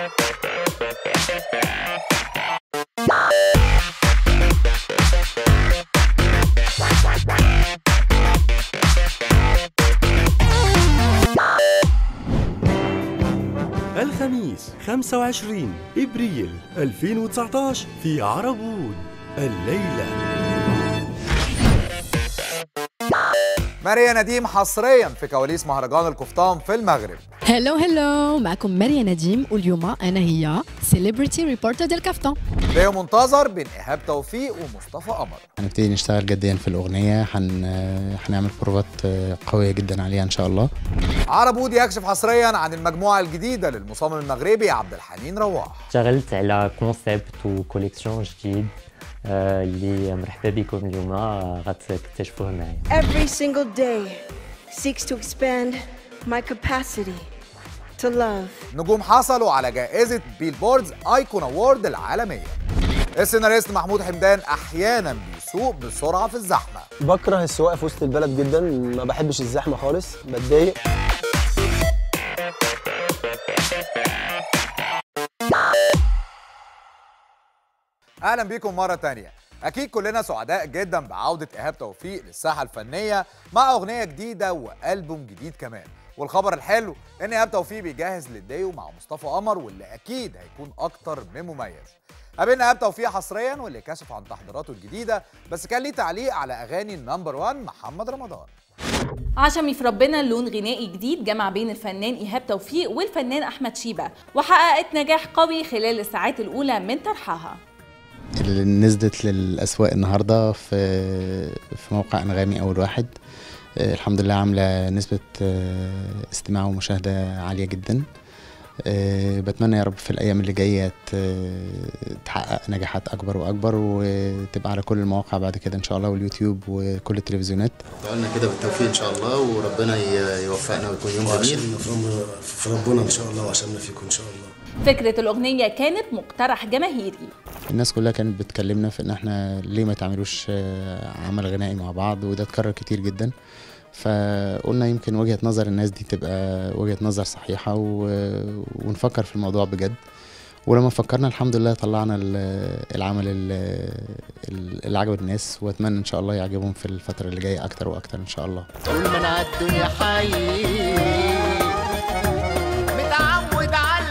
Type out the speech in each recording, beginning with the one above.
الخميس 25 إبريل 2019 في عربون الليلة ماريا نديم حصريا في كواليس مهرجان القفطان في المغرب هلو هلو معكم مريم نديم واليوم انا هي سيلبرتي ريبورتر ديال كافتون فيديو منتظر بين ايهاب توفيق ومصطفى قمر هنبتدي نشتغل جديا في الأغنية هن... هنعمل بروفات قوية جدا عليها إن شاء الله عربود يكشف حصريا عن المجموعه الجديده للمصمم المغربي عبد الحنين رواح اشتغلت على كونسيبت وكوليكسيون جديد آه، اللي مرحبا بكم اليوم آه، غتكتشفوه معايا Every single day seeks to expand my capacity to love. نجوم حصلوا على جائزه بيلبوردز ايكون اوورد العالميه السيناريست محمود حمدان احيانا بيسوق بسرعه في الزحمه بكره السواقه في وسط البلد جدا ما بحبش الزحمه خالص بتضايق اهلا بيكم مره تانية اكيد كلنا سعداء جدا بعوده ايهاب توفيق للساحه الفنيه مع اغنيه جديده والبوم جديد كمان والخبر الحلو ان ايهاب توفيق بيجهز للديو مع مصطفى قمر واللي اكيد هيكون اكتر من مميز قابلنا ايهاب توفيق حصريا واللي كشف عن تحضيراته الجديده بس كان ليه تعليق على اغاني النمبر 1 محمد رمضان عشمي في ربنا لون غنائي جديد جمع بين الفنان إيهاب توفيق والفنان أحمد شيبة وحققت نجاح قوي خلال الساعات الأولى من طرحها اللي نزلت للأسواق النهاردة في في موقع أنغامي أول واحد آه، الحمد لله عاملة نسبة آه، استماع ومشاهدة عالية جدا آه، بتمنى يا رب في الأيام اللي جاية ت- تحقق نجاحات أكبر وأكبر وتبقى على كل المواقع بعد كده إن شاء الله واليوتيوب وكل التلفزيونات قلنا كده بالتوفيق إن شاء الله وربنا يوفقنا ويكون يوم جميل في ربنا ان شاء الله وعشاننا فيكم ان شاء الله فكرة الأغنية كانت مقترح جماهيري الناس كلها كانت بتكلمنا في ان احنا ليه ما تعملوش آه، عمل غنائي مع بعض وده اتكرر كتير جدا فقلنا يمكن وجهة نظر الناس دي تبقى وجهة نظر صحيحة و... ونفكر في الموضوع بجد ولما فكرنا الحمد لله طلعنا ال- العمل ال- ال- اللي عجب الناس واتمنى ان شاء الله يعجبهم في الفترة اللي جاية اكتر واكتر ان شاء الله طول ما انا عالدنيا حي متعود على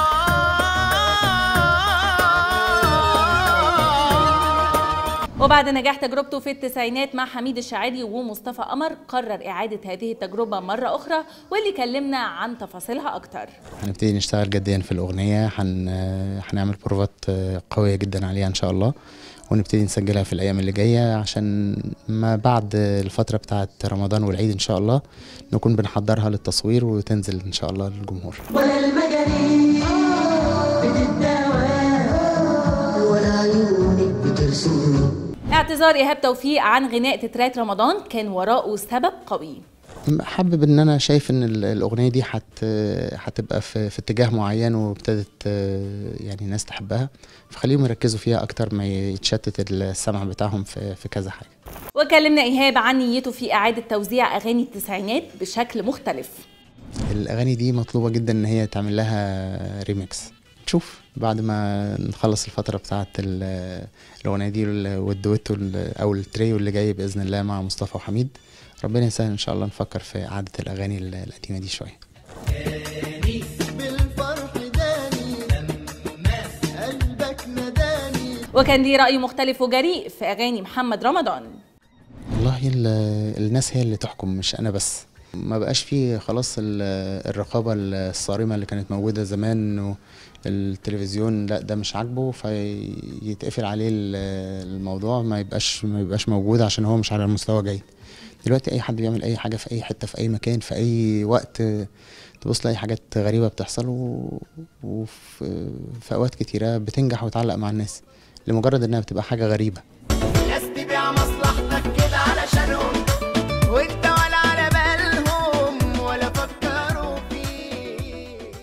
الجراح وبعد نجاح تجربته في التسعينات مع حميد الشاعري ومصطفى قمر قرر إعادة هذه التجربة مرة أخرى واللي كلمنا عن تفاصيلها أكتر هنبتدي نشتغل جديا في الأغنية هن... هنعمل بروفات قوية جدا عليها إن شاء الله ونبتدي نسجلها في الأيام اللي جاية عشان ما بعد الفترة بتاعة رمضان والعيد إن شاء الله نكون بنحضرها للتصوير وتنزل إن شاء الله للجمهور ولا المجانين بتداوى ولا عيونك بترسمني اعتذار إيهاب توفيق عن غناء تترات رمضان كان وراءه سبب قوي حابب ان انا شايف ان ال- الاغنيه دي هت هتبقى في, في اتجاه معين وابتدت آه، يعني ناس تحبها فخليهم يركزوا فيها اكتر ما يتشتت السمع بتاعهم في, في كذا حاجه وكلمنا إيهاب عن نيته في إعادة توزيع أغاني التسعينات بشكل مختلف الاغاني دي مطلوبه جدا ان هي تعمل لها ريميكس نشوف بعد ما نخلص الفتره بتاعه ال- الاغنيه دي وال- والدويتو ال- او التريو اللي جاي باذن الله مع مصطفى وحميد ربنا يسهل ان شاء الله نفكر في اعاده الاغاني ال- القديمه دي شويه بالفرح داني لما قلبك نداني وكان ليه رأي مختلف وجريء في أغاني محمد رمضان والله ال- الناس هي اللي تحكم مش انا بس ما بقاش فيه خلاص ال- الرقابة الصارمة اللي كانت موجودة زمان انه التلفزيون لا ده مش عاجبه فيتقفل عليه ال- الموضوع ما يبقاش ما يبقاش موجود عشان هو مش على المستوى جيد دلوقتي اي حد بيعمل اي حاجة في اي حتة في اي مكان في اي وقت تبص تلاقي حاجات غريبة بتحصل و... وفي في اوقات كتيرة بتنجح وتعلق مع الناس لمجرد انها بتبقى حاجة غريبة ناس تبيع مصلحتك كده علشانهم وانت ولا على بالهم ولا فكروا فيك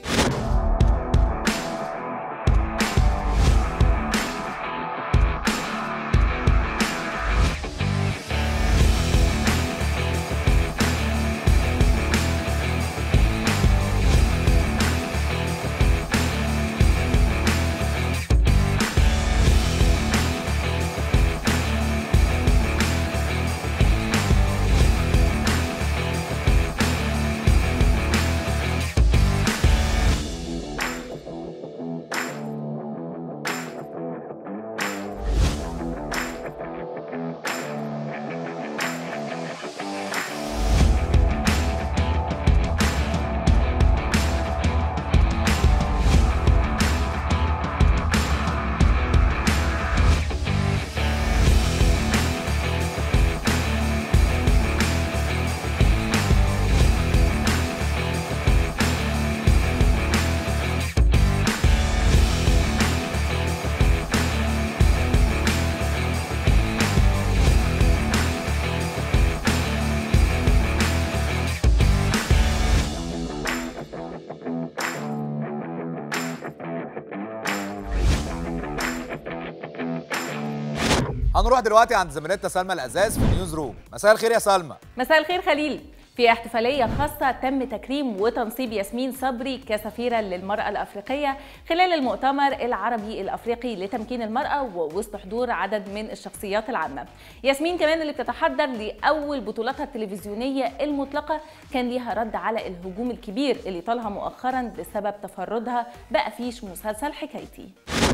هنروح دلوقتي عند زميلتنا سلمى الازاز في نيوز روم مساء الخير يا سلمى مساء الخير خليل في احتفالية خاصة تم تكريم وتنصيب ياسمين صبري كسفيرة للمرأة الأفريقية خلال المؤتمر العربي الأفريقي لتمكين المرأة ووسط حضور عدد من الشخصيات العامة ياسمين كمان اللي بتتحضر لأول بطولاتها التلفزيونية المطلقة كان ليها رد على الهجوم الكبير اللي طالها مؤخرا بسبب تفردها بأفيش مسلسل حكايتي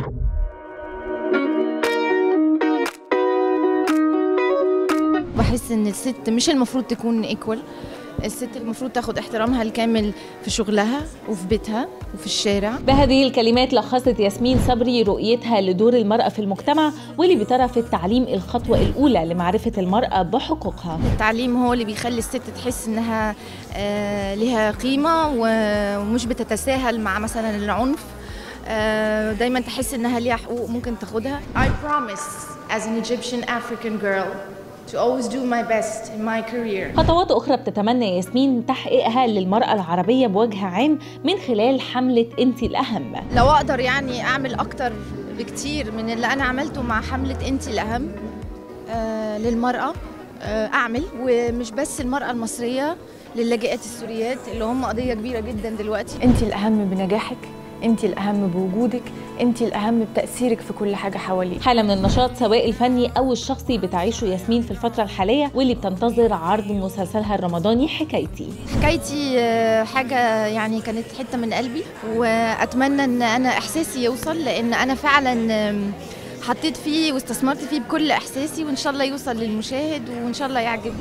بحس ان الست مش المفروض تكون ايكوال الست المفروض تاخد احترامها الكامل في شغلها وفي بيتها وفي الشارع بهذه الكلمات لخصت ياسمين صبري رؤيتها لدور المرأة في المجتمع واللي بترى في التعليم الخطوة الأولى لمعرفة المرأة بحقوقها التعليم هو اللي بيخلي الست تحس انها آه لها قيمة و- ومش بتتساهل مع مثلا العنف آه دايما تحس انها ليها حقوق ممكن تاخدها I promise as an Egyptian African girl to always do my best in my career خطوات أخرى بتتمنى ياسمين تحقيقها للمرأة العربية بوجه عام من خلال حملة أنت الأهم لو اقدر يعني اعمل اكتر بكتير من اللي انا عملته مع حمله انت الاهم آه للمراه آه اعمل ومش بس المراه المصريه للاجئات السوريات اللي هم قضيه كبيره جدا دلوقتي انت الاهم بنجاحك انت الاهم بوجودك انت الاهم بتاثيرك في كل حاجه حواليك حالة من النشاط سواء الفني أو الشخصي بتعيشه ياسمين في الفترة الحالية واللي بتنتظر عرض مسلسلها الرمضاني حكايتي حكايتي آه، حاجه يعني كانت حته من قلبي واتمنى ان انا احساسي يوصل لان انا فعلا آم، حطيت فيه واستثمرت فيه بكل احساسي وان شاء الله يوصل للمشاهد وان شاء الله يعجب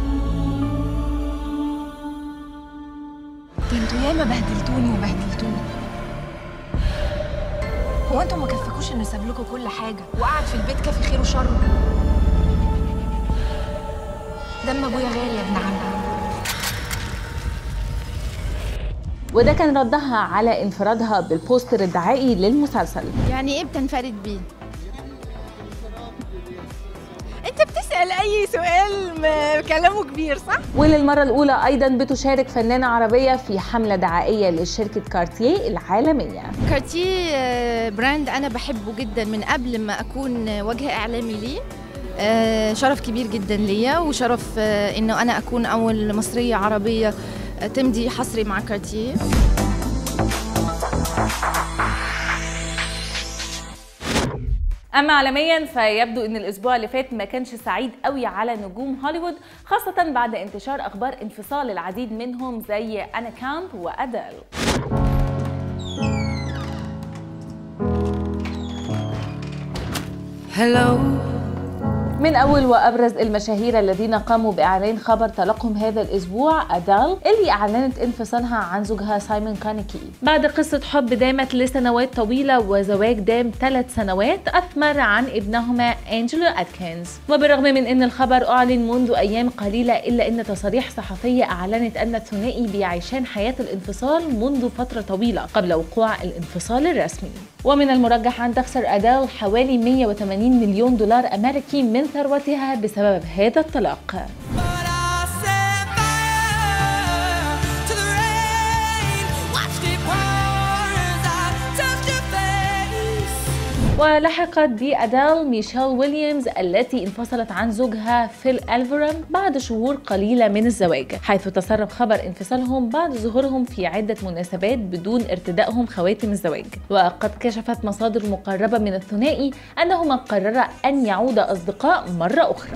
انتوا ياما بهدلتوني وبهدلتوني هو انتوا ما كفكوش ان ساب لكم كل حاجه وقعد في البيت كافي خير وشر دم ابويا غالي يا ابن عمي وده كان ردها على انفرادها بالبوستر الدعائي للمسلسل يعني ايه بتنفرد بيه انت بتسال اي سؤال ما كلامه كبير صح وللمرة الأولى أيضا بتشارك فنانة عربية في حملة دعائية لشركة كارتيه العالمية كارتيه آه، براند انا بحبه جدا من قبل ما اكون وجه اعلامي ليه آه، شرف كبير جدا ليا وشرف آه، انه انا اكون اول مصريه عربيه آه، تمضي حصري مع كارتيه أما عالميا فيبدو أن الأسبوع اللي فات ما كانش سعيد قوي على نجوم هوليوود خاصة بعد انتشار أخبار انفصال العديد منهم زي أنا كامب وأدل هلو من أول وأبرز المشاهير الذين قاموا بإعلان خبر طلاقهم هذا الأسبوع أدال اللي أعلنت انفصالها عن زوجها سايمون كانيكي بعد قصة حب دامت لسنوات طويلة وزواج دام ثلاث سنوات أثمر عن ابنهما أنجلو أتكنز وبالرغم من أن الخبر أعلن منذ أيام قليلة إلا أن تصاريح صحفية أعلنت أن الثنائي بيعيشان حياة الانفصال منذ فترة طويلة قبل وقوع الانفصال الرسمي ومن المرجح أن تخسر أدال حوالي 180 مليون دولار أمريكي من ثروتها بسبب هذا الطلاق ولحقت بأدال ميشيل ويليامز التي انفصلت عن زوجها فيل ألفرام بعد شهور قليلة من الزواج حيث تسرب خبر انفصالهم بعد ظهورهم في عدة مناسبات بدون ارتدائهم خواتم الزواج وقد كشفت مصادر مقربة من الثنائي أنهما قررا أن يعودا أصدقاء مرة أخرى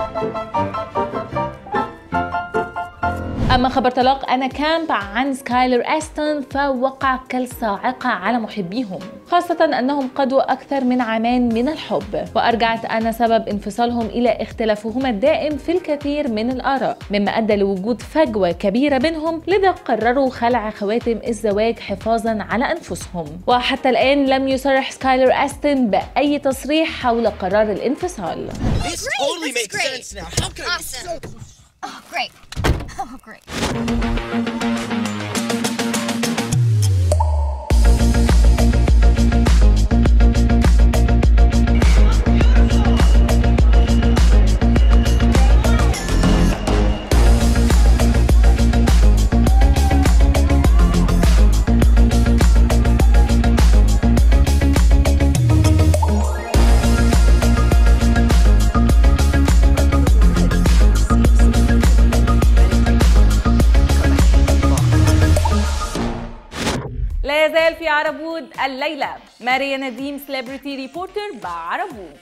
أما خبر طلاق أنا كامب عن سكايلر أستون فوقع كالصاعقة على محبيهم خاصة أنهم قضوا أكثر من عامان من الحب وأرجعت أنا سبب انفصالهم إلى اختلافهما الدائم في الكثير من الآراء مما أدى لوجود فجوة كبيرة بينهم لذا قرروا خلع خواتم الزواج حفاظا على أنفسهم وحتى الآن لم يصرح سكايلر أستون بأي تصريح حول قرار الانفصال This totally makes sense now. How could I be so Oh, great. Oh, great. في عربود الليلة ماريا نديم سليبرتي ريبورتر بعربود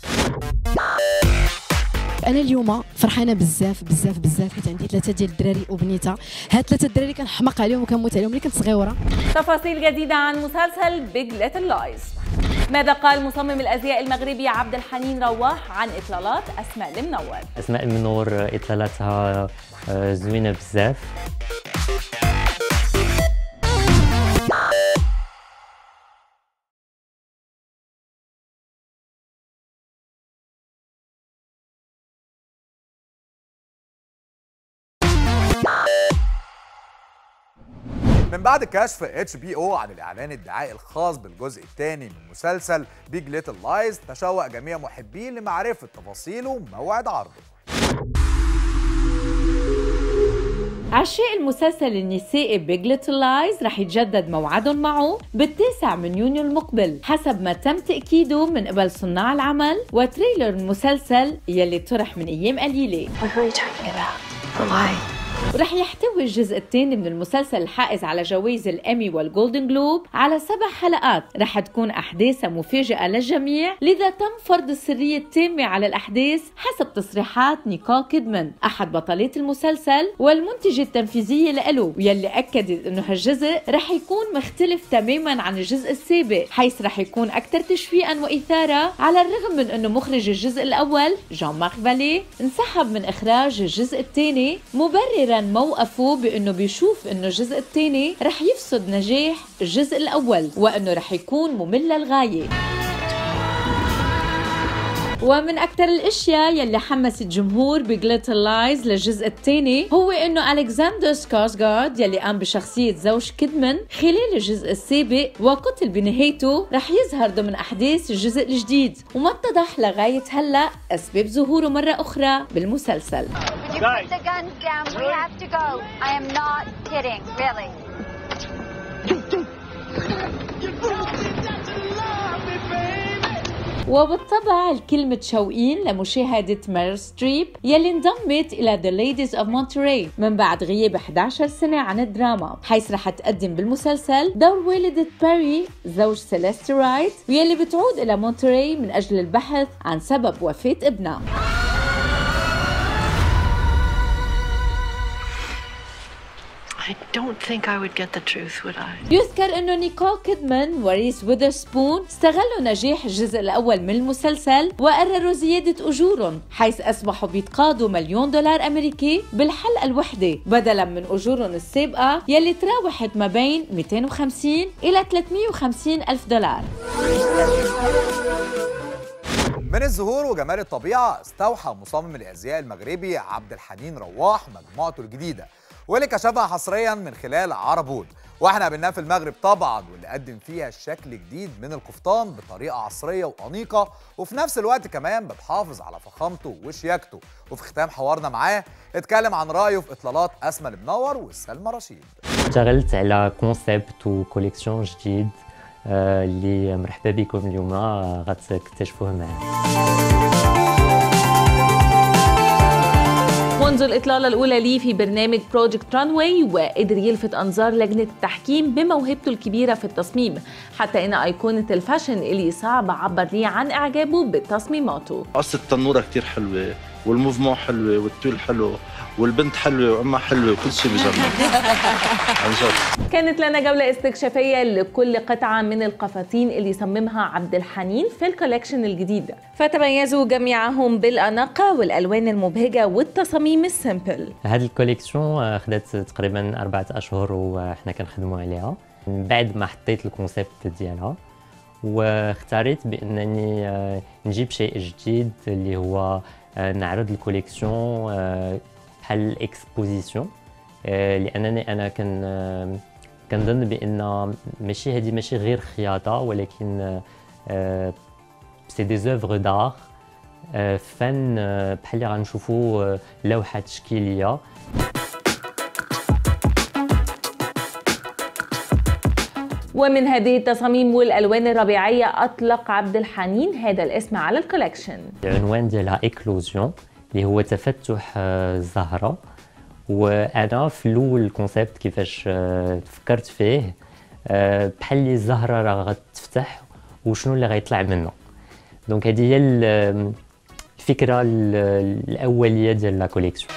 انا اليوم فرحانه بزاف بزاف بزاف حيت عندي ثلاثه ديال الدراري وبنيته هاد ثلاثه الدراري كنحماق عليهم وكنموت عليهم ملي كنت صغيره تفاصيل جديدة عن مسلسل بيج ليتل لايز ماذا قال مصمم الازياء المغربي عبد الحنين رواح عن اطلالات اسماء المنور اسماء المنور اطلالاتها آه، زوينه بزاف من بعد كشف اتش بي او عن الاعلان الدعائي الخاص بالجزء الثاني من مسلسل بيج ليتل لايز تشوق جميع محبيه لمعرفه تفاصيله وموعد عرضه عشاق المسلسل النسائي بيج ليتل لايز رح يتجدد موعدهم معه بالتاسع من يونيو المقبل حسب ما تم تأكيده من قبل صناع العمل وتريلر المسلسل يلي طرح من أيام قليلة What are you talking about? Why? ورح يحتوي الجزء الثاني من المسلسل الحائز على جوائز الأمي والجولدن جلوب على سبع حلقات رح تكون أحداثها مفاجئة للجميع لذا تم فرض السرية التامة على الأحداث حسب تصريحات نيكول كيدمان أحد بطلات المسلسل والمنتجة التنفيذية له واللي أكدت أنه هالجزء رح يكون مختلف تماما عن الجزء السابق حيث رح يكون أكثر تشويقا وإثارة على الرغم من أنه مخرج الجزء الأول جان مارك فالي انسحب من إخراج الجزء الثاني مبررا موقفه بأنه بيشوف أنه الجزء الثاني رح يفسد نجاح الجزء الأول وأنه رح يكون ممل للغاية ومن أكثر الأشياء يلي حمست الجمهور بجليتل لايز للجزء الثاني هو إنه ألكسندر سكارسغارد يلي قام بشخصية زوج كيدمان خلال الجزء السابق وقتل بنهايته رح يظهر ضمن أحداث الجزء الجديد وما اتضح لغاية هلأ أسباب ظهوره مرة أخرى بالمسلسل You put the guns down. We have to go. I am not kidding, really. وبالطبع الكل متشوقين لمشاهدة مير ستريب يلي انضمت إلى The Ladies of Monterey من بعد غياب 11 سنة عن الدراما حيث رح تقدم بالمسلسل دور والدة باري زوج سيليست رايت ويلي بتعود إلى مونتري من أجل البحث عن سبب وفاة ابنها I don't think I would get the truth, would I? يذكر انه نيكول كيدمان وريس ويذرسبون استغلوا نجاح الجزء الاول من المسلسل وقرروا زياده اجورهم حيث اصبحوا بيتقاضوا مليون دولار امريكي بالحلقه الوحده بدلا من اجورهم السابقه يلي تراوحت ما بين 250 الى 350 الف دولار من الزهور وجمال الطبيعه استوحى مصمم الازياء المغربي عبد الحنين رواح مجموعته الجديده واللي كشفها حصريا من خلال عربود واحنا قابلناه في المغرب طبعا واللي قدم فيها شكل جديد من القفطان بطريقه عصريه وانيقه وفي نفس الوقت كمان بتحافظ على فخامته وشياكته وفي ختام حوارنا معاه اتكلم عن رايه في اطلالات اسماء المنور وسلمى رشيد اشتغلت على كونسيبت وكوليكسيون جديد آه، اللي مرحبا بكم اليوم آه، غتكتشفوه معنا منذ الإطلالة الأولى ليه في برنامج بروجكت رانواي وقدر يلفت أنظار لجنة التحكيم بموهبته الكبيرة في التصميم حتى إن أيقونة الفاشن اللي صعب عبر ليه عن إعجابه بتصميماته قصة التنورة كتير حلوة والموفمون حلوة والتول حلو والبنت حلوة وأمها حلوة وكل شيء بجنن عن جد كانت لنا جولة استكشافية لكل قطعة من القفاطين اللي صممها عبد الحنين في الكوليكشن الجديد فتميزوا جميعهم بالأناقة والألوان المبهجة والتصاميم السيمبل هاد الكوليكسيون آه، خدت تقريبا أربعة أشهر وإحنا كنخدموا عليها من بعد ما حطيت الكونسيبت ديالها واختاريت بأنني آه، نجيب شيء جديد اللي هو آه، نعرض الكوليكسيون آه، بحال الاكسبوزيسيون آه، لانني انا كان آه، كنظن بان ماشي هذه ماشي غير خياطه ولكن سي دي زوفر دار فن آه، بحال اللي غنشوفوا آه، لوحه تشكيليه ومن هذه التصاميم والألوان الربيعية أطلق عبد الحنين هذا الاسم على الكوليكشن العنوان ديالها ايكلوزيون اللي هو تفتح آه، الزهره وانا في الاول الكونسيبت كيفاش آه، فكرت فيه آه، بحال اللي الزهره راه غتفتح وشنو اللي غيطلع منه دونك هذه هي ال- الفكره ال- الاوليه ديال لا كوليكسيون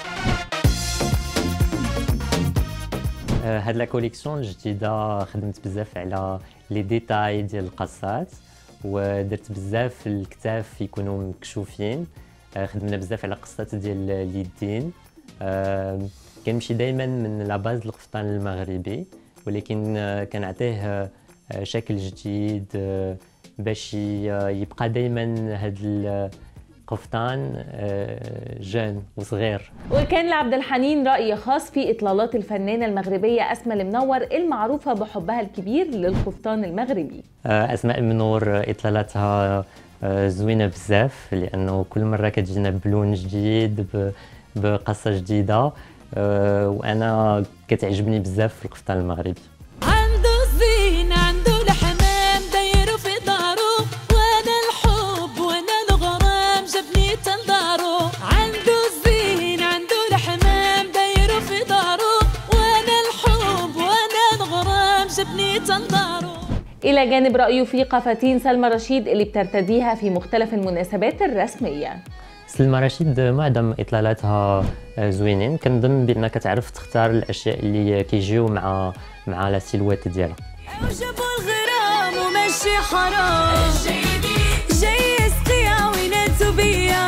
آه، هاد لا كوليكسيون الجديده خدمت بزاف على لي ديتاي ديال القصات ودرت بزاف الكتاف يكونوا مكشوفين آه، خدمنا بزاف على قصات ديال اليدين آه، كنمشي دائما من لا باز القفطان المغربي ولكن آه، كنعطيه آه، آه، شكل جديد آه، باش ي- آه، يبقى دائما هاد القفطان آه، جان وصغير وكان لعبد الحنين رأي خاص في إطلالات الفنانة المغربية أسماء المنور المعروفة بحبها الكبير للقفطان المغربي آه، اسماء منور اطلالاتها آه، زوينه بزاف لانه كل مره كتجينا بلون جديد ب- بقصه جديده آه، وانا كتعجبني بزاف في القفطان المغربي عنده الزين عنده الحمام دايره في دارو وانا الحب وانا الغرام جابني تندارو عنده الزين عنده الحمام دايره في دارو وانا الحب وانا الغرام جابني تندارو إلى جانب رأيه في قفاتين سلمى رشيد اللي بترتديها في مختلف المناسبات الرسمية سلمى رشيد معظم اطلالاتها آه، زوينين كنظن بانها كتعرف تختار الاشياء اللي كيجيو مع مع لا سيلوات ديالها جابوا الغرام وماشي حرام جاي يسقي عويناتو بيا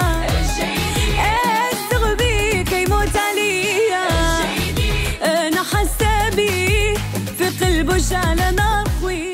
استغبي كيموت عليا انا حاسه بيه في قلبه شعلة نار خويا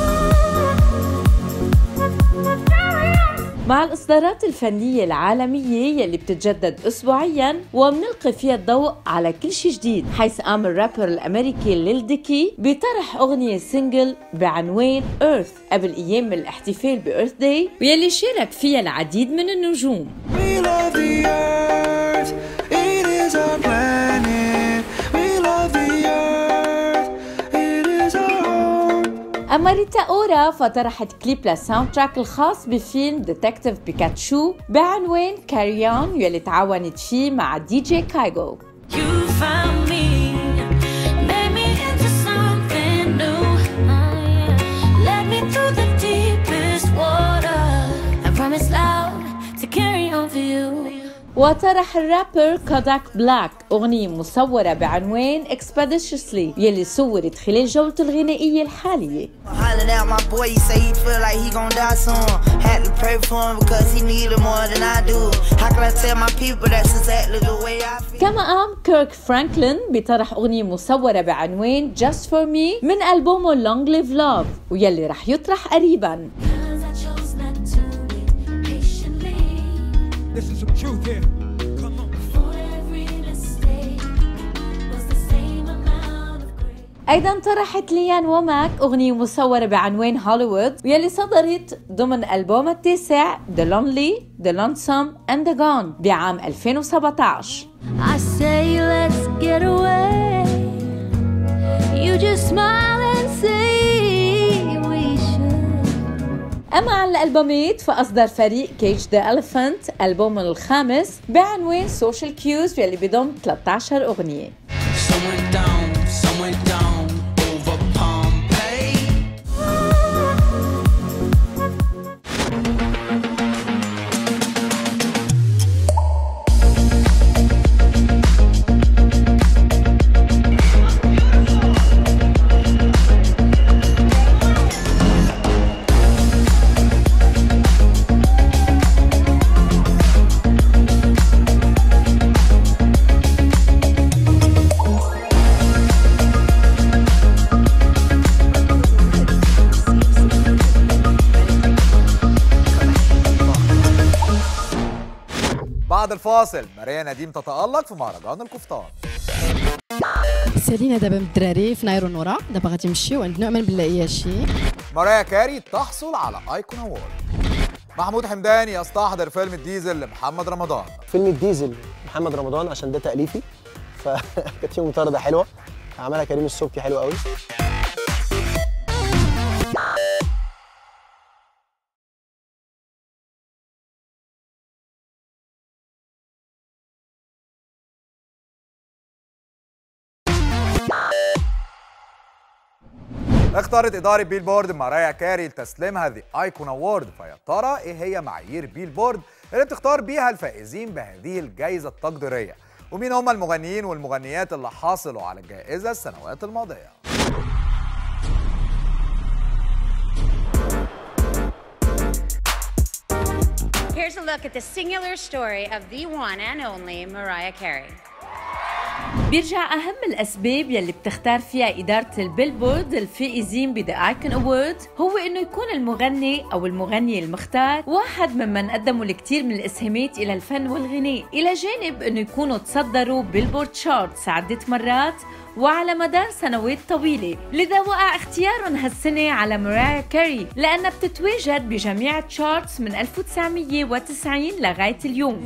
مع الإصدارات الفنية العالمية يلي بتتجدد أسبوعيا وبنلقي فيها الضوء على كل شيء جديد حيث قام الرابر الأمريكي ليل ديكي بطرح أغنية سينجل بعنوان إيرث قبل أيام من الاحتفال بإيرث داي ويلي شارك فيها العديد من النجوم We love the earth, it is our planet. We love the earth, it is our home. أما ريتا أورا فطرحت كليب للساوند تراك الخاص بفيلم ديتكتيف بيكاتشو بعنوان كاريون يلي تعاونت فيه مع دي جي كايجو You found me, made me into something new. Oh, yeah. Led me through the deepest water. I promise loud to carry on for you. وطرح الرابر كوداك بلاك أغنية مصورة بعنوان Expeditiously يلي صورت خلال جولته الغنائية الحالية Hollering at my boy, he say he feel like he gon' die soon. Had to pray for him because he needed more than I do. How can I tell my people that's exactly the way I feel? كما قام كيرك فرانكلين بطرح أغنية مصورة بعنوان Just For Me من ألبومه Long Live Love ويلي رح يطرح قريباً This is some truth here. أيضا طرحت ليان وماك أغنية مصورة بعنوان هوليوود ويلي صدرت ضمن ألبومها التاسع The Lonely, The Lonesome and The Gone بعام 2017 I say let's get away. You just smile and say we should. أما عن الألبومات فأصدر فريق كيج ذا أليفنت ألبوم الخامس بعنوان سوشيال كيوز يلي بيضم 13 أغنية Some went down, some went down over Pompeii. بعد الفاصل ماريا نديم تتألق في مهرجان القفطان سالينا دابا من الدراري في نايرو نورا دابا غادي نمشيو عند نعمان بالعياشي ماريا كاري تحصل على ايكون اوورد محمود حمداني يستحضر فيلم الديزل لمحمد رمضان فيلم الديزل محمد رمضان عشان ده تأليفي فكانت فيه مطاردة حلوة عملها كريم السبكي حلو قوي اختارت إدارة بيلبورد مارايا كاري لتسليمها ذا ايكون اوورد فيا ترى ايه هي معايير بيلبورد اللي بتختار بيها الفائزين بهذه الجائزة التقديرية ومين هم المغنيين والمغنيات اللي حاصلوا على الجائزة السنوات الماضية Here's a look at the singular story of the one and only Mariah Carey. بيرجع أهم الأسباب يلي بتختار فيها إدارة البيلبورد الفائزين بذا ايكون أوورد هو إنه يكون المغني أو المغنية المختار واحد ممن قدموا الكثير من الإسهامات إلى الفن والغناء إلى جانب إنه يكونوا تصدروا بيلبورد شارتس عدة مرات وعلى مدار سنوات طويلة لذا وقع اختيارهم هالسنة على مرايا كاري لأنها بتتواجد بجميع التشارتس من 1990 لغاية اليوم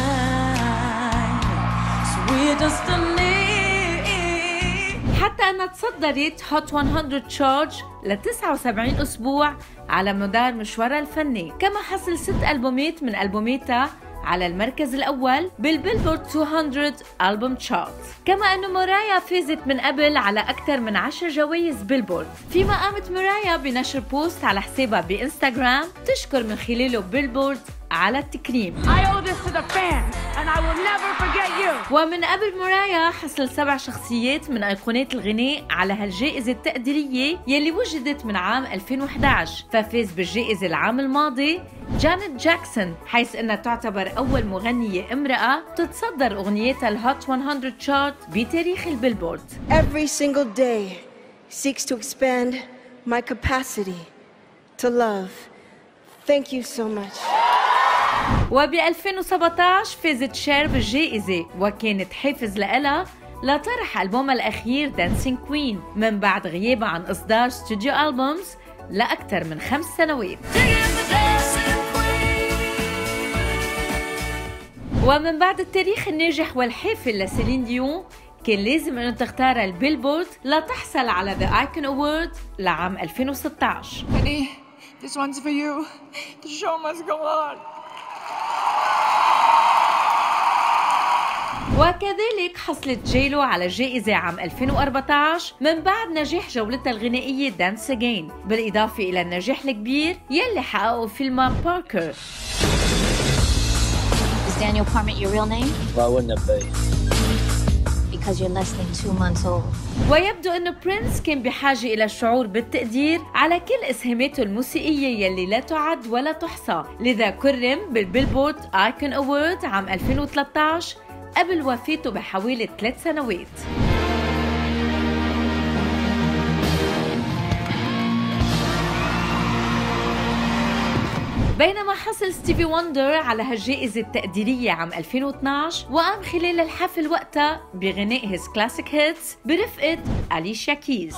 حتى أنها تصدرت هوت 100 تشارج ل 79 أسبوع على مدار مشوارها الفني كما حصل ست ألبومات من ألبوماتها على المركز الأول بالبيلبورد 200 ألبوم تشارت كما أنه مرايا فازت من قبل على أكثر من 10 جوائز بيلبورد فيما قامت مرايا بنشر بوست على حسابها بإنستغرام تشكر من خلاله بيلبورد على التكريم I owe this to the fans, and I will never forget you. ومن قبل مرايا حصل سبع شخصيات من أيقونات الغناء على هالجائزة التقديرية يلي وجدت من عام 2011 ففاز بالجائزة العام الماضي جانيت جاكسون حيث انها تعتبر اول مغنية امرأة تتصدر اغنيتها الهوت 100 شارت بتاريخ البيلبورد Every single day seeks to expand my capacity to love. Thank you so much. وب 2017 فازت شير بالجائزة وكانت حافز لها لطرح ألبومها الأخير دانسينج كوين من بعد غيابها عن إصدار استوديو ألبومز لأكثر من خمس سنوات ومن بعد التاريخ الناجح والحافل لسيلين ديون كان لازم انه تختار البيلبورد لتحصل على ذا ايكون اوورد لعام 2016 Honey, this one's for you. The show must go on. وكذلك حصلت جيلو على جائزة عام 2014 من بعد نجاح جولتها الغنائية دانس أجين بالإضافة إلى النجاح الكبير يلي حققه فيلم باركر Is Daniel Parment your real name? Why wouldn't it be? Because you're less than two months old. ويبدو أن برينس كان بحاجة إلى الشعور بالتقدير على كل إسهاماته الموسيقية يلي لا تعد ولا تحصى لذا كرم بالبيلبورد آيكون أوورد عام 2013 قبل وفاته بحوالي ثلاث سنوات بينما حصل ستيفي وندر على هالجائزة التقديرية عام 2012 وقام خلال الحفل وقتها بغناء هيز كلاسيك هيتس برفقة أليشيا كيز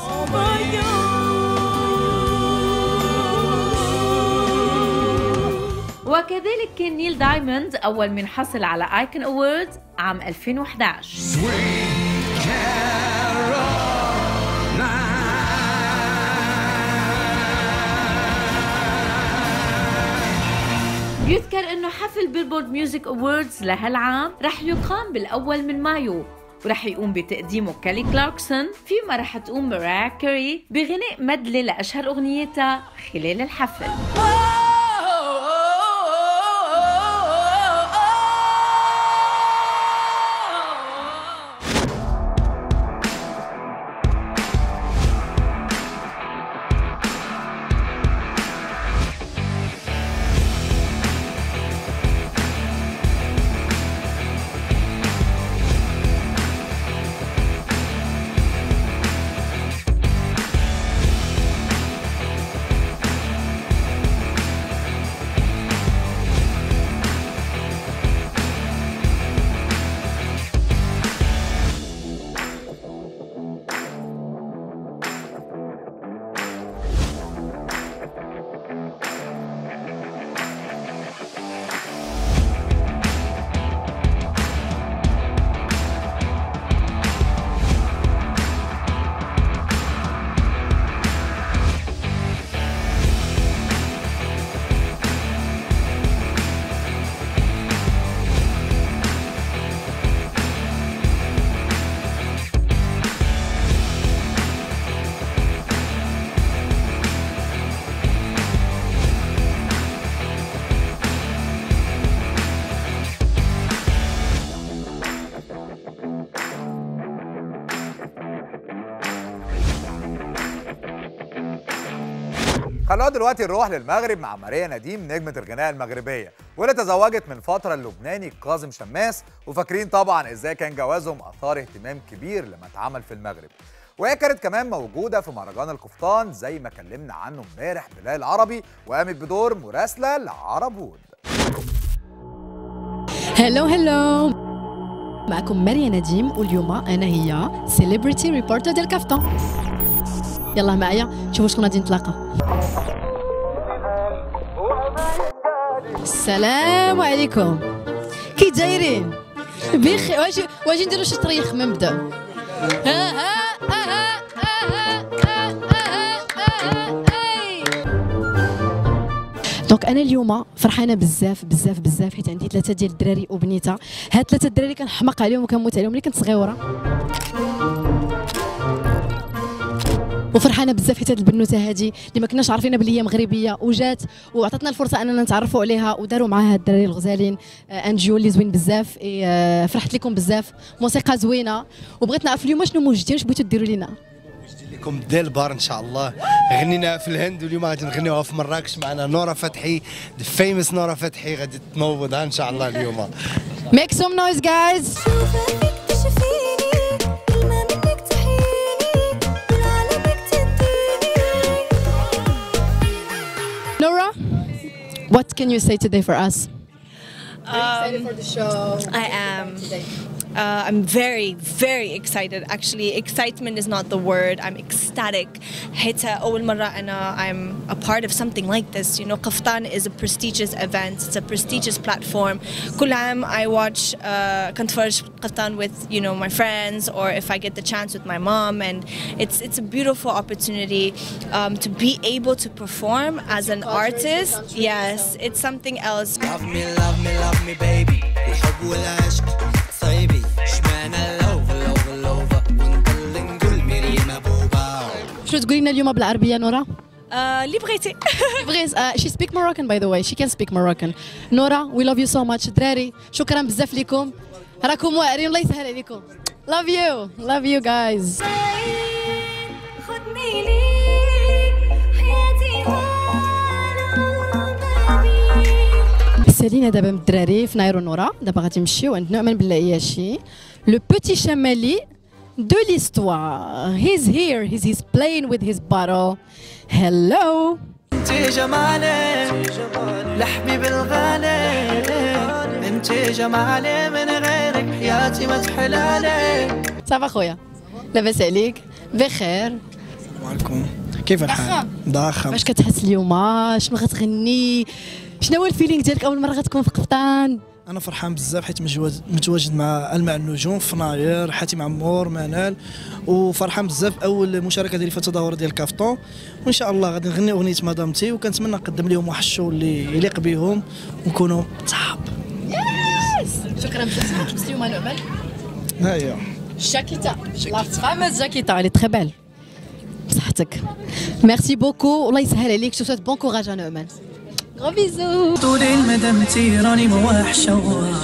وكذلك كان نيل دايموند أول من حصل على آيكون أوورد عام 2011 يذكر انه حفل بيلبورد ميوزك اووردز لهالعام رح يقام بالاول من مايو ورح يقوم بتقديمه كالي كلاركسون فيما رح تقوم مرايا كاري بغناء مدلة لأشهر أغنيتها خلال الحفل خلونا دلوقتي نروح للمغرب مع ماريا نديم نجمة الغناء المغربية واللي تزوجت من فترة اللبناني كاظم شماس وفاكرين طبعا ازاي كان جوازهم اثار اهتمام كبير لما اتعمل في المغرب وهي كانت كمان موجودة في مهرجان القفطان زي ما كلمنا عنه امبارح بلال عربي وقامت بدور مراسلة لعرب وود هلو هلو معكم ماريا نديم واليوم انا هي سيليبرتي ريبورتر ديال كافتون يلا معايا شوفوا شكون غادي نتلاقى السلام عليكم كي دايرين بخير واش واش نديروا شي طريخ من نبدا ها ها ها دونك انا اليوم فرحانه بزاف بزاف بزاف حيت عندي ثلاثه ديال الدراري وبنيته هاد ثلاثه الدراري كنحماق عليهم وكنموت عليهم ملي كنت صغيره وفرحانه بزاف حيت هاد البنوته هادي اللي ما كناش عارفينها بلي هي مغربيه وجات وعطاتنا الفرصه اننا نتعرفوا عليها وداروا معاها الدراري الغزالين آه، انجيو اللي زوين بزاف إي، آه، فرحت لكم بزاف موسيقى زوينه وبغيت نعرف اليوم شنو موجدين واش بغيتوا ديروا لينا لكم ديال البار ان شاء الله غنينا في الهند واليوم غادي نغنيوها في مراكش معنا نورا فتحي الفيمس نورا فتحي غادي تنوضها ان شاء الله اليوم Make some noise guys Nora, what can you say today for us? Um, for the show. I am. Uh, I'm very, very excited. Actually, excitement is not the word. I'm ecstatic. حتى أول مرة أنا I'm a part of something like this. You know, Kaftan is a prestigious event. It's a prestigious platform. كل عام I watch uh, كنت فرج Kaftan with you know my friends or if I get the chance with my mom, and it's it's a beautiful opportunity um, to be able to perform as an artist. Yes, it's something else. Love me, love me, love me baby الحب والعشق صيبي شمعنا اللوف اللوف اللوف ونضل نقول مريم بوبا شنو تقولي لنا اليوم بالعربيه نورا؟ آه، اللي بغيتي بغيت uh, she speak Moroccan by the way she can speak Moroccan نورا we love you so much دراري شكرا بزاف لكم راكم واعرين الله يسهل عليكم love you love you guys سالينا دابا من الدراري في نايرو نورا دابا غادي نمشيو عند نعمان بالعياشي لو بوتي شمالي دو ليستوار he's here he's, he's playing with his bottle hello انت جمالي لحبيب الغالي انت جمالي من غيرك حياتي ما تحلالي صافا خويا لاباس عليك بخير عليكم كيف الحال؟ ضخم واش كتحس اليوم شنو غتغني شنو هو الفيلينغ ديالك اول مره غتكون في قفطان انا فرحان بزاف حيت مجوز- متواجد مع المع النجوم في ناير حاتم عمور منال وفرحان بزاف اول مشاركه ديالي في التظاهره ديال كافتون وان شاء الله غادي نغني اغنيه مدامتي وكنتمنى نقدم لهم واحد الشو اللي يليق بهم ونكونوا صحاب شكرا بزاف شفتي اليوم نعمان ها هي جاكيتا لا فاموس جاكيتا اللي تخي بال بصحتك ميرسي بوكو والله يسهل عليك شو بون كوراج نعمان غو بيزو طولي المدامتي راني موحشة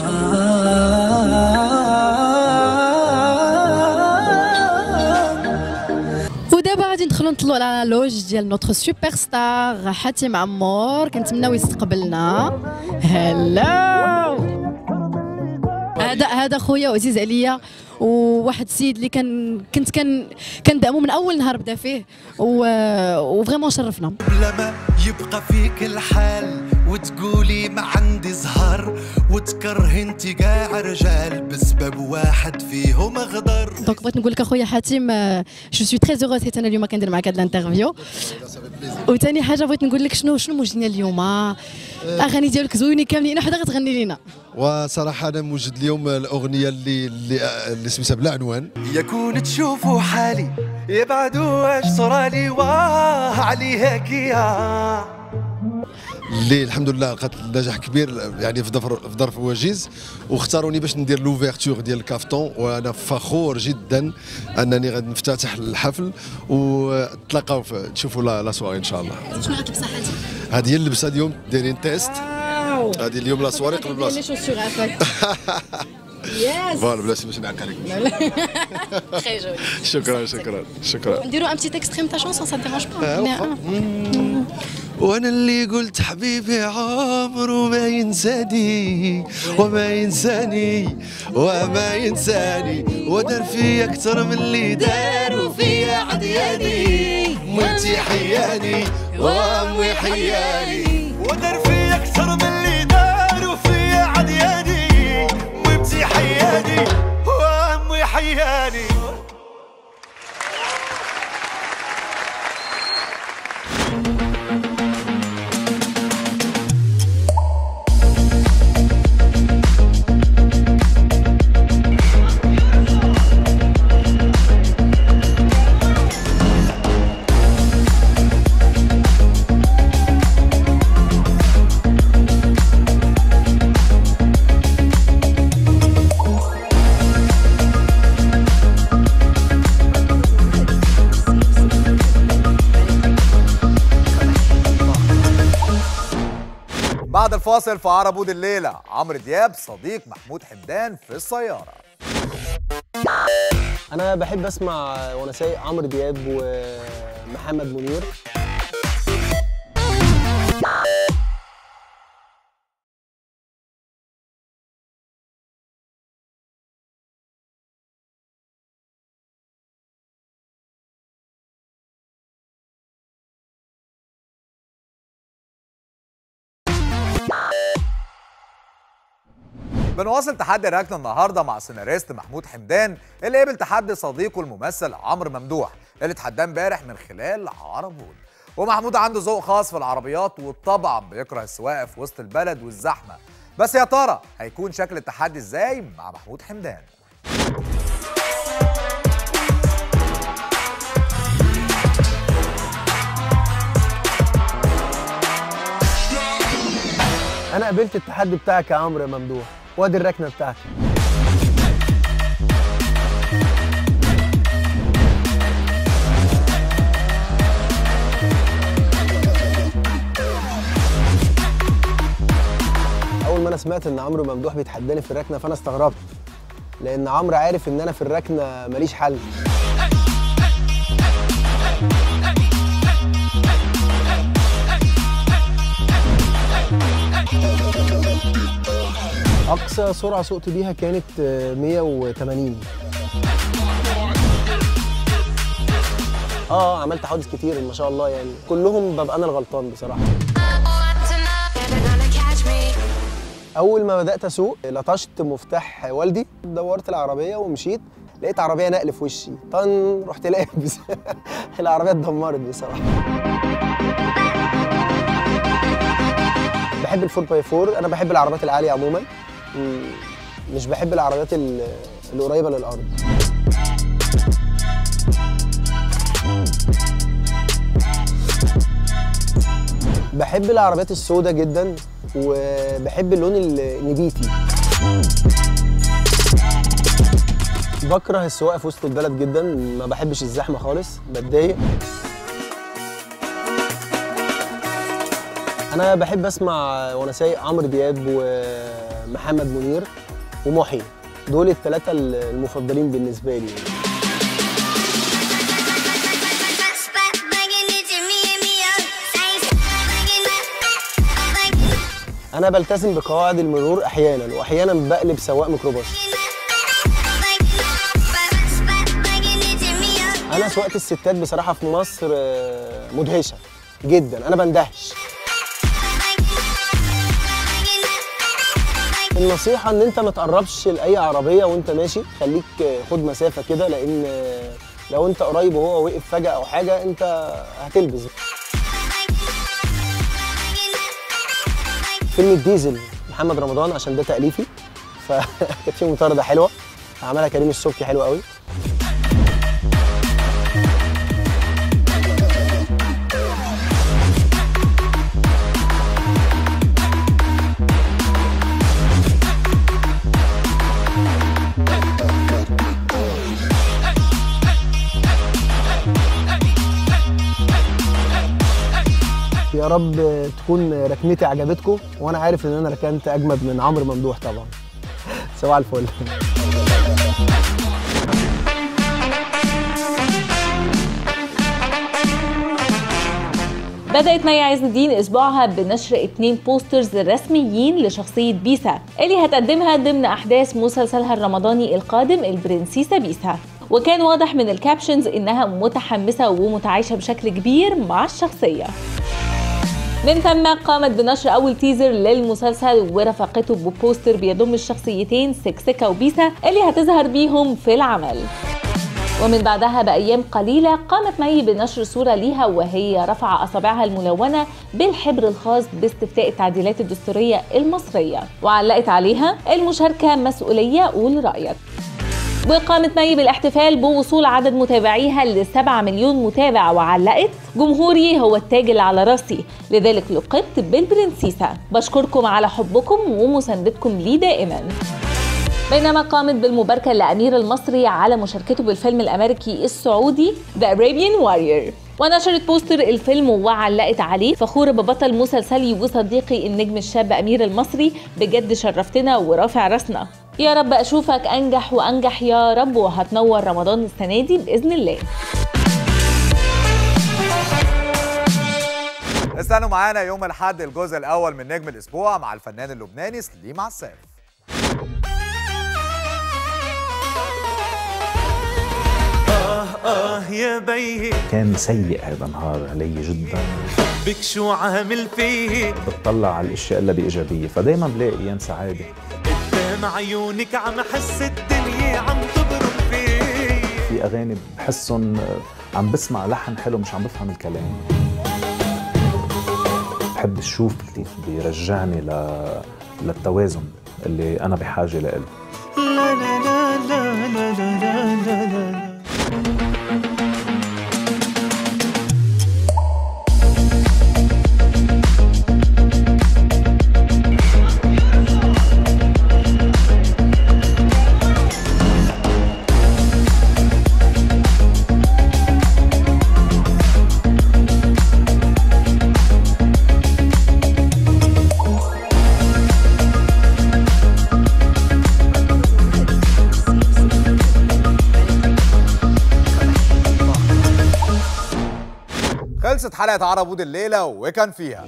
ودابا غادي ندخلوا نطلعوا على لوج ديال نوتر سوبر ستار حاتم عمور كنتمناو يستقبلنا هلو هذا هذا خويا وعزيز عليا وواحد السيد اللي كان كنت كان كندعمو من اول نهار بدا فيه و- وفريمون شرفنا بلا ما يبقى فيك الحال وتقولي ما عندي زهر وتكره انت قاع رجال بسبب واحد فيهم غدر دونك بغيت نقول لك اخويا حاتم جو سوي تري زوغوز حيت انا اليوم كندير معاك هاد الانترفيو وثاني حاجه بغيت نقول لك شنو شنو موجدنا اليوم اغاني ديالك زوينين كاملين وحده غتغني لينا وصراحة أنا موجد اليوم الأغنية اللي اللي, اللي سميتها بلا عنوان يكون تشوفوا حالي يبعدوا واش صرالي واه عليها كيا اللي الحمد لله لقات نجاح كبير يعني في ظرف في ظرف وجيز واختاروني باش ندير لوفيرتور ديال الكافتون وانا فخور جدا انني غادي نفتتح الحفل وتلاقاو في- تشوفوا لا لا سواري ان شاء الله شنو غتلبس حاتم هذه هي اللبسه اليوم دايرين تيست هذه اليوم لا سواري قبل لي بلاصه شوسور عافاك Yes. فوالا بلاتي باش نعك عليك Très joli. شكرا شكرا شكرا نديرو ان بتي اكستريم تاع شونسون سا ديرونج آه، با واخا. وانا اللي قلت حبيبي عمره ما ينساني وما ينساني وما ينساني ودار فيا اكتر من اللي داروا فيا عدياني وانتي حياني وامي حياني ودار فيا اكتر من اللي داروا فيا عدياني وانتي حياني وامي حياني بعد الفاصل في عربود الليله عمرو دياب صديق محمود حمدان في السياره انا بحب اسمع وانا سايق عمرو دياب ومحمد منير بنواصل تحدي ركن النهارده مع سيناريست محمود حمدان اللي قبل تحدي صديقه الممثل عمرو ممدوح اللي اتحداه امبارح من خلال عربود ومحمود عنده ذوق خاص في العربيات وطبعا بيكره السواقه في وسط البلد والزحمه بس يا ترى هيكون شكل التحدي ازاي مع محمود حمدان انا قبلت التحدي بتاعك يا عمرو يا ممدوح وادي الركنه بتاعتي اول ما انا سمعت ان عمرو ممدوح بيتحداني في الركنه فانا استغربت لان عمرو عارف ان انا في الركنه ماليش حل اقصى سرعه سقت بيها كانت آه، 180 اه عملت حوادث كتير ما شاء الله يعني كلهم ببقى انا الغلطان بصراحه اول ما بدات اسوق لطشت مفتاح والدي دورت العربيه ومشيت لقيت عربيه نقل في وشي طن رحت لابس العربيه اتدمرت بصراحه بحب الفور باي فور انا بحب العربيات العاليه عموما مم، مش بحب العربيات ال- القريبه للارض بحب العربيات السوداء جدا وبحب اللون ال- النبيتي بكره السواقه في وسط البلد جدا ما بحبش الزحمه خالص بتضايق انا بحب اسمع وانا سايق عمرو دياب ومحمد منير ومحي دول الثلاثه المفضلين بالنسبه لي انا بلتزم بقواعد المرور احيانا واحيانا بقلب سواق ميكروباص انا سواقه الستات بصراحه في مصر آه، مدهشه جدا انا بندهش النصيحة إن أنت ما تقربش لأي عربية وأنت ماشي، خليك آه، خد مسافة كده لأن آه، لو أنت قريب وهو وقف فجأة أو حاجة أنت هتلبس. فيلم الديزل محمد رمضان عشان ده تأليفي فكانت فيه مطاردة حلوة عملها كريم السبكي حلو قوي يا رب تكون ركنتي عجبتكم وانا عارف ان انا ركنت اجمد من عمرو ممدوح طبعا صباح الفل بدأت مي عز الدين أسبوعها بنشر اتنين بوسترز رسميين لشخصية بيسا اللي هتقدمها ضمن أحداث مسلسلها الرمضاني القادم البرنسيسة بيسا وكان واضح من الكابشنز إنها متحمسة ومتعايشة بشكل كبير مع الشخصية من ثم قامت بنشر أول تيزر للمسلسل ورافقته ببوستر بيضم الشخصيتين سكسكة وبيسا اللي هتظهر بيهم في العمل ومن بعدها بأيام قليلة قامت مي بنشر صورة ليها وهي رفع أصابعها الملونة بالحبر الخاص باستفتاء التعديلات الدستورية المصرية وعلقت عليها المشاركة مسؤولية قول رأيك وقامت مي بالاحتفال بوصول عدد متابعيها ل 7 مليون متابع وعلقت جمهوري هو التاج اللي على راسي لذلك لقبت بالبرنسيسة بشكركم على حبكم ومساندتكم لي دائما بينما قامت بالمباركة لأمير المصري على مشاركته بالفيلم الأمريكي السعودي The Arabian Warrior ونشرت بوستر الفيلم وعلقت عليه فخورة ببطل مسلسلي وصديقي النجم الشاب أمير المصري بجد شرفتنا ورافع راسنا يا رب أشوفك أنجح وأنجح يا رب وهتنور رمضان السنة دي بإذن الله استنوا معانا يوم الأحد الجزء الأول من نجم الأسبوع مع الفنان اللبناني سليم عساف آه آه يا بيه كان سيء هذا النهار علي جدا بك شو عامل فيه بتطلع على الاشياء الا بايجابيه فدايما بلاقي ايام سعاده قدام عيونك عم احس الدنيا عم تبرم فيه في اغاني بحسهم عم بسمع لحن حلو مش عم بفهم الكلام بحب الشوف اللي بيرجعني ل... للتوازن اللي انا بحاجه له لا لا لا لا لا لا لا لا لا خلصت حلقة عربود الليلة وكان فيها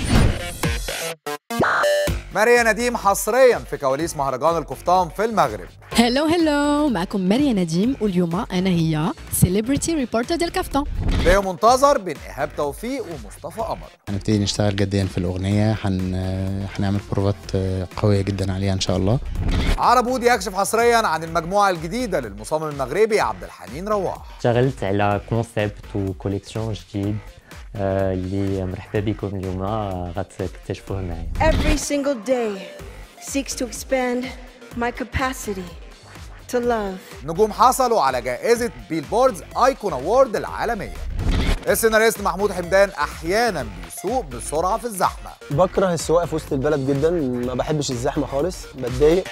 ماريا نديم حصريا في كواليس مهرجان القفطان في المغرب هلو هلو معكم مريم نديم واليوم انا هي سيلبرتي ريبورتر ديال كافتون فيديو منتظر بين ايهاب توفيق ومصطفى قمر هنبتدي نشتغل جديا في الأغنية هن... هنعمل بروفات قوية جدا عليها إن شاء الله عربود يكشف حصريا عن المجموعة الجديدة للمصمم المغربي عبد الحنين رواح اشتغلت على كونسيبت وكوليكسيون جديد آه، اللي مرحبا بكم اليوم آه، غتكتشفوه معايا Every single day seeks to expand my capacity to love. نجوم حصلوا على جائزة بيلبوردز ايكون اوورد العالمية السيناريست محمود حمدان احيانا بيسوق بسرعة في الزحمة بكره السواقه في وسط البلد جدا ما بحبش الزحمه خالص بتضايق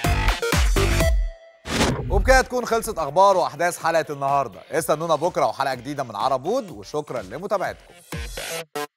وبكده تكون خلصت اخبار واحداث حلقة النهاردة استنونا بكرة وحلقة جديدة من عربود وشكرا لمتابعتكم